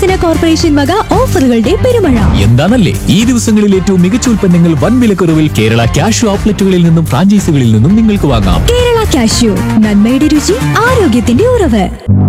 പൊതുമേഖലാ കോർപ്പറേഷൻ വക ഓഫറുകളുടെ പെരുമഴ എന്താണല്ലേ ഈ ദിവസങ്ങളിൽ ഏറ്റവും മികച്ച ഉൽപ്പന്നങ്ങൾ വൻ വിലക്കുറവിൽ കേരള ക്യാഷ് ഔട്ട്ലെറ്റുകളിൽ നിന്നും ഫ്രാഞ്ചൈസികളിൽ നിന്നും നിങ്ങൾക്ക് വാങ്ങാം കേരള കാഷ്യൂ നന്മയുടെ രുചി ആരോഗ്യത്തിന്റെ ഉറവ്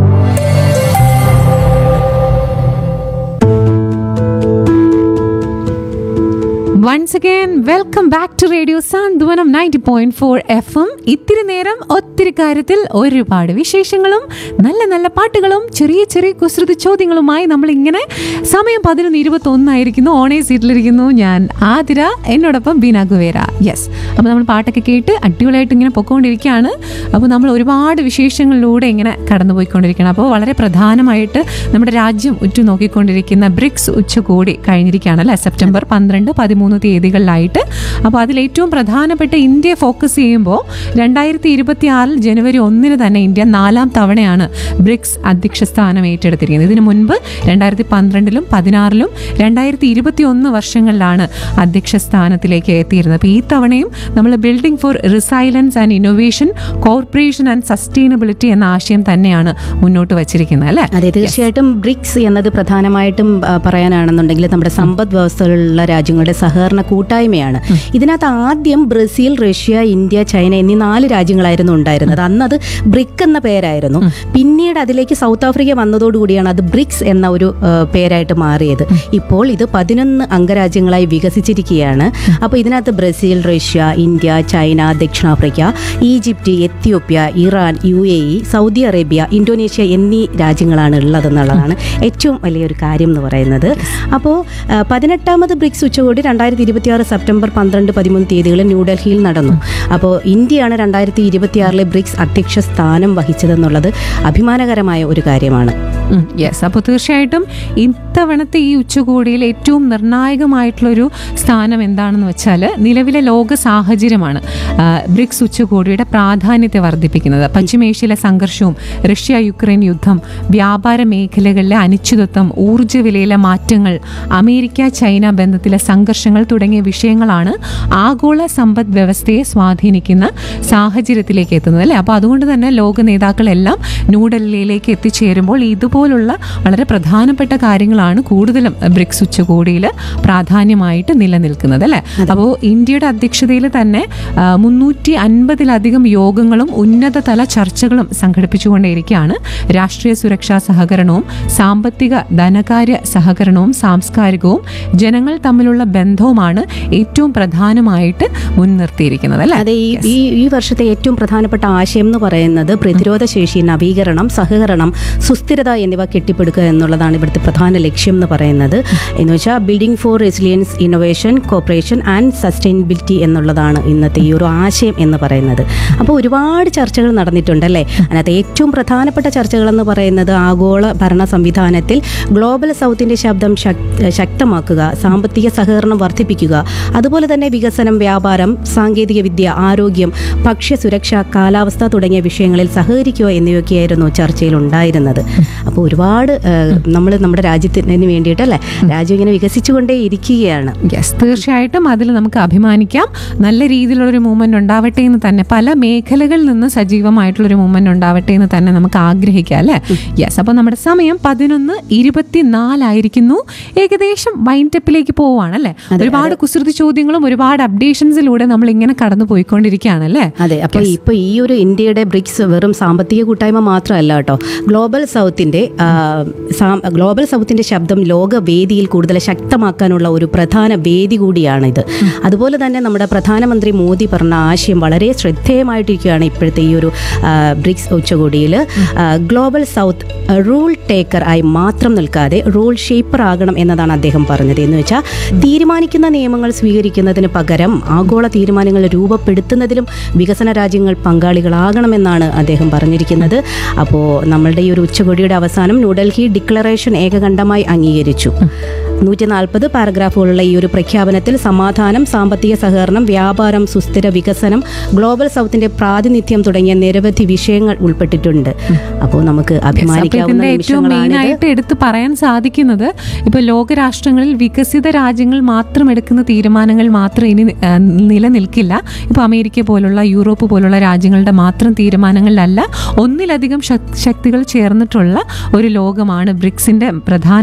once again welcome back to radio Santhwanam ninety point four F M ഇത്തിരി നേരം ഒത്തിരി കാര്യത്തിൽ ഒരുപാട് വിശേഷങ്ങളും നല്ല നല്ല പാട്ടുകളും ചെറിയ ചെറിയ കുസൃതി ചോദ്യങ്ങളുമായി നമ്മൾ ഇങ്ങനെ സമയം പതിനൊന്ന് ഇരുപത്തി ഒന്നായിരിക്കുന്നു ഓണേ സീറ്റിലിരിക്കുന്നു ഞാൻ ആതിര എന്നോടൊപ്പം ബീന ഗുവേര യെസ് അപ്പോൾ നമ്മൾ പാട്ടൊക്കെ കേട്ട് അടിപൊളിയായിട്ട് ഇങ്ങനെ പൊക്കോണ്ടിരിക്കുകയാണ് അപ്പോൾ നമ്മൾ ഒരുപാട് വിശേഷങ്ങളിലൂടെ ഇങ്ങനെ കടന്നുപോയിക്കൊണ്ടിരിക്കുകയാണ് അപ്പോൾ വളരെ പ്രധാനമായിട്ട് നമ്മുടെ രാജ്യം ഉറ്റുനോക്കിക്കൊണ്ടിരിക്കുന്ന ബ്രിക്സ് ഉച്ചകോടി കഴിഞ്ഞിരിക്കുകയാണ് അല്ലേ സെപ്റ്റംബർ പന്ത്രണ്ട് പതിമൂന്ന് തീയതികളിലായിട്ട് അപ്പോൾ അതിൽ ഏറ്റവും പ്രധാനപ്പെട്ട ഇന്ത്യ ഫോക്കസ് ചെയ്യുമ്പോൾ രണ്ടായിരത്തി ഇരുപത്തി ആറിൽ ജനുവരി ഒന്നിന് തന്നെ ഇന്ത്യ നാലാം തവണയാണ് ബ്രിക്സ് അധ്യക്ഷ സ്ഥാനം ഏറ്റെടുത്തിരിക്കുന്നത് ഇതിനു മുൻപ് രണ്ടായിരത്തി പന്ത്രണ്ടിലും പതിനാറിലും രണ്ടായിരത്തി ഇരുപത്തി ഒന്ന് വർഷങ്ങളിലാണ് അധ്യക്ഷ സ്ഥാനത്തിലേക്ക് എത്തിയിരുന്നത് അപ്പോൾ ഈ തവണയും നമ്മൾ building for resilience and innovation corporation and sustainability എന്ന ആശയം തന്നെയാണ് മുന്നോട്ട് വച്ചിരിക്കുന്നത് അല്ലേ അതെ തീർച്ചയായിട്ടും ബ്രിക്സ് എന്നത് പ്രധാനമായിട്ടും ആ, പറയാനാണെന്നുണ്ടെങ്കിൽ നമ്മുടെ സമ്പദ് വ്യവസ്ഥകളുള്ള രാജ്യങ്ങളുടെ സഹകരണ കൂട്ടായ്മയാണ് ഇതിനകത്ത് ആദ്യം ബ്രസീൽ റഷ്യ ഇന്ത്യ ചൈന എന്നീ നാല് രാജ്യങ്ങളായിരുന്നു ഉണ്ടായിരുന്നത് അന്ന് അത് ബ്രിക് എന്ന പേരായിരുന്നു പിന്നീട് അതിലേക്ക് സൗത്ത് ആഫ്രിക്ക വന്നതോടുകൂടിയാണ് അത് ബ്രിക്സ് എന്ന ഒരു ആ, പേരായിട്ട് മാറിയത് ഇപ്പോൾ ഇത് പതിനൊന്ന് അംഗരാജ്യങ്ങളായി വികസിച്ചിരിക്കുകയാണ് അപ്പോൾ ഇതിനകത്ത് ബ്രസീൽ റഷ്യ ഇന്ത്യ ചൈന ദക്ഷിണാഫ്രിക്ക Egypt Ethiopia Iran U A E Saudi Arabia Indonesia എന്നീ രാജ്യങ്ങളാണ് ഉള്ളതെന്നുള്ളതാണ് ഏറ്റവും വലിയൊരു കാര്യം എന്ന് പറയുന്നത് അപ്പോൾ ആ, പതിനെട്ടാമത് ബ്രിക്സ് ഉച്ചകോടി രണ്ടായിരത്തി ഇരുപത്തിയാറ് സെപ്റ്റംബർ പന്ത്രണ്ട് പതിമൂന്ന് തീയതികളിൽ ന്യൂഡൽഹിയിൽ നടന്നു അപ്പോൾ ഇന്ത്യയാണ് രണ്ടായിരത്തി ഇരുപത്തിയാറിലെ ബ്രിക്സ് അധ്യക്ഷ സ്ഥാനം വഹിച്ചതെന്നുള്ളത് അഭിമാനകരമായ ഒരു കാര്യമാണ് യെസ് അപ്പോൾ തീർച്ചയായിട്ടും ഇത്തവണത്തെ ഈ ഉച്ചകോടിയിൽ ഏറ്റവും നിർണായകമായിട്ടുള്ളൊരു സ്ഥാനം എന്താണെന്ന് വെച്ചാൽ നിലവിലെ ലോക സാഹചര്യമാണ് ആ, ബ്രിക്സ് ഉച്ചകോടിയുടെ പ്രാധാന്യത്തെ വർദ്ധിപ്പിക്കുന്നത് പശ്ചിമേഷ്യയിലെ സംഘർഷവും റഷ്യ യുക്രൈൻ യുദ്ധം വ്യാപാര മേഖലകളിലെ അനിശ്ചിതത്വം ഊർജ്ജ വിലയിലെ മാറ്റങ്ങൾ അമേരിക്ക ചൈന ബന്ധത്തിലെ സംഘർഷങ്ങൾ തുടങ്ങിയ വിഷയങ്ങളാണ് ആഗോള സമ്പദ് വ്യവസ്ഥയെ സ്വാധീനിക്കുന്ന സാഹചര്യത്തിലേക്ക് എത്തുന്നത് അല്ലേ അപ്പോൾ അതുകൊണ്ട് തന്നെ ലോക നേതാക്കളെല്ലാം ന്യൂഡൽഹിയിലേക്ക് എത്തിച്ചേരുമ്പോൾ ഇതുപോലുള്ള വളരെ പ്രധാനപ്പെട്ട കാര്യങ്ങളാണ് കൂടുതലും ബ്രിക്സ് ഉച്ചകോടിയിൽ പ്രാധാന്യമായിട്ട് നിലനിൽക്കുന്നത് അല്ലേ അപ്പോൾ ഇന്ത്യയുടെ അധ്യക്ഷതയിൽ തന്നെ മുന്നൂറ്റി അൻപതിലധികം യോഗങ്ങളും ഉന്നതതല ചർച്ചകളും സംഘടിപ്പിച്ചുകൊണ്ടേയിരിക്കുകയാണ് രാഷ്ട്രീയ സുരക്ഷാ സഹകരണവും സാമ്പത്തിക ധനകാര്യ സഹകരണവും സാംസ്കാരികവും ജനങ്ങൾ തമ്മിലുള്ള ബന്ധവുമാണ് ഏറ്റവും പ്രധാനമായിട്ട് മുൻനിർത്തിയിരിക്കുന്നത് അല്ലേ അതെ ഈ ഈ ഈ വർഷത്തെ ഏറ്റവും പ്രധാനപ്പെട്ട ആശയം എന്ന് പറയുന്നത് പ്രതിരോധ ശേഷി നവീകരണം സഹകരണം സുസ്ഥിരത എന്നിവ കെട്ടിപ്പടുക്കുക എന്നുള്ളതാണ് ഇവിടുത്തെ പ്രധാന ലക്ഷ്യം എന്ന് പറയുന്നത് എന്ന് വെച്ചാൽ building for resilience innovation cooperation and sustainability എന്നുള്ളതാണ് ഇന്നത്തെ ഈ ഒരു ആശയം എന്ന് പറയുന്നത് അപ്പോൾ ഒരുപാട് ചർച്ചകൾ നടന്നിട്ടുണ്ട് അല്ലേ അതിനകത്ത് ഏറ്റവും പ്രധാനപ്പെട്ട ചർച്ചകൾ എന്ന് പറയുന്നത് ആഗോള ഭരണ സംവിധാനത്തിൽ ഗ്ലോബൽ സൗത്തിന്റെ ശബ്ദം ശക്- ശക്തമാക്കുക സാമ്പത്തിക സഹകരണം വർദ്ധിപ്പിക്കുക അതുപോലെ തന്നെ വികസനം വ്യാപാരം സാങ്കേതിക വിദ്യ ആരോഗ്യം ഭക്ഷ്യസുരക്ഷ കാലാവസ്ഥ തുടങ്ങിയ വിഷയങ്ങളിൽ സഹകരിക്കുക എന്നിവയൊക്കെയായിരുന്നു ചർച്ചയിൽ ഉണ്ടായിരുന്നത് അപ്പോൾ ഒരുപാട് നമ്മൾ നമ്മുടെ രാജ്യത്തിന് വേണ്ടിയിട്ടല്ലേ രാജ്യം ഇങ്ങനെ വികസിച്ചുകൊണ്ടേ ഇരിക്കുകയാണ് യെസ് തീർച്ചയായിട്ടും അതിൽ നമുക്ക് അഭിമാനിക്കാം നല്ല രീതിയിലുള്ളൊരു മൂവ്മെന്റ് ഉണ്ടാവട്ടെ എന്ന് തന്നെ പല മേഖലകളിൽ നിന്ന് സജീവമായിട്ടുള്ളൊരു മൂവ്മെന്റ് ഉണ്ടാവട്ടെ എന്ന് തന്നെ നമുക്ക് ആഗ്രഹിക്കാം അല്ലേ യെസ് അപ്പോൾ നമ്മുടെ സമയം പതിനൊന്ന് ഇരുപത്തിനാലായിരിക്കുന്നു ഏകദേശം വൈൻഡപ്പിലേക്ക് പോവാണ് അല്ലേ ഒരുപാട് കുസൃതി ചോദ്യങ്ങളും ഒരുപാട് അപ്ഡേഷൻസിലൂടെ നമ്മൾ ഇങ്ങനെ കടന്നു പോയിക്കൊണ്ടിരിക്കുകയാണ് അല്ലേ അതെ അപ്പോൾ ഇപ്പൊ ഈ ഒരു ഇന്ത്യയുടെ ബ്രിക്സ് വെറും സാമ്പത്തിക കൂട്ടായ്മ മാത്രമല്ല കേട്ടോ ഗ്ലോബൽ സൗത്തിന്റെ ആ, സാം- ഗ്ലോബൽ സൗത്തിന്റെ ശബ്ദം ലോകവേദിയിൽ കൂടുതൽ ശക്തമാക്കാനുള്ള ഒരു പ്രധാന വേദി കൂടിയാണ് ഇത് അതുപോലെ തന്നെ നമ്മുടെ പ്രധാനമന്ത്രി മോദി പറഞ്ഞ ആശയം വളരെ ശ്രദ്ധേയമായിട്ടിരിക്കുകയാണ് ഇപ്പോഴത്തെ ഈ ഒരു ആ, ബ്രിക്സ് ഉച്ചകോടിയിൽ ഗ്ലോബൽ സൗത്ത് റൂൾ ടേക്കർ ആയി മാത്രം നിൽക്കാതെ റൂൾ ഷേപ്പർ ആകണം എന്നതാണ് അദ്ദേഹം പറഞ്ഞത് എന്ന് വെച്ചാൽ തീരുമാനിക്കുന്ന നിയമങ്ങൾ സ്വീകരിക്കുന്നതിന് പകരം ആഗോള തീരുമാനങ്ങൾ രൂപപ്പെടുത്തുന്നതിലും വികസന രാജ്യങ്ങൾ പങ്കാളികളാകണമെന്നാണ് അദ്ദേഹം പറഞ്ഞിരിക്കുന്നത് അപ്പോൾ നമ്മളുടെ ഈ ഒരു ഉച്ചകോടിയുടെ അവസാനം ന്യൂഡൽഹി ഡിക്ലറേഷൻ ഏകകണ്ഠമായി അംഗീകരിച്ചു നൂറ്റി നാൽപ്പത് പാരഗ്രാഫുകളുള്ള ഈ ഒരു പ്രഖ്യാപനത്തിൽ സമാധാനം സാമ്പത്തിക സഹകരണം വ്യാപാരം സുസ്ഥിര വികസനം ഗ്ലോബൽ സൗത്തിന്റെ പ്രാതിനിധ്യം തുടങ്ങിയ നിരവധി വിഷയങ്ങൾ ഉൾപ്പെട്ടിട്ടുണ്ട് അപ്പോൾ നമുക്ക് അപ്പൊ അഭിമാനിക്കാവുന്ന ഇതിന്റെ ഏറ്റവും മെയിൻ നിമിഷങ്ങളാണിത് ആയിട്ട് എടുത്ത് പറയാൻ സാധിക്കുന്നത് ഇപ്പൊ ലോകരാഷ്ട്രങ്ങളിൽ വികസിത രാജ്യങ്ങൾ മാത്രം എടുക്കുന്ന തീരുമാനങ്ങൾ മാത്രം ഇനി ആ, നിലനിൽക്കില്ല ഇപ്പൊ അമേരിക്ക പോലുള്ള യൂറോപ്പ് പോലുള്ള രാജ്യങ്ങളുടെ മാത്രം തീരുമാനങ്ങളിലല്ല ഒന്നിലധികം ശക്- ശക്തികൾ ചേർന്നിട്ടുള്ള ഒരു ലോകമാണ് ബ്രിക്സിന്റെ പ്രധാന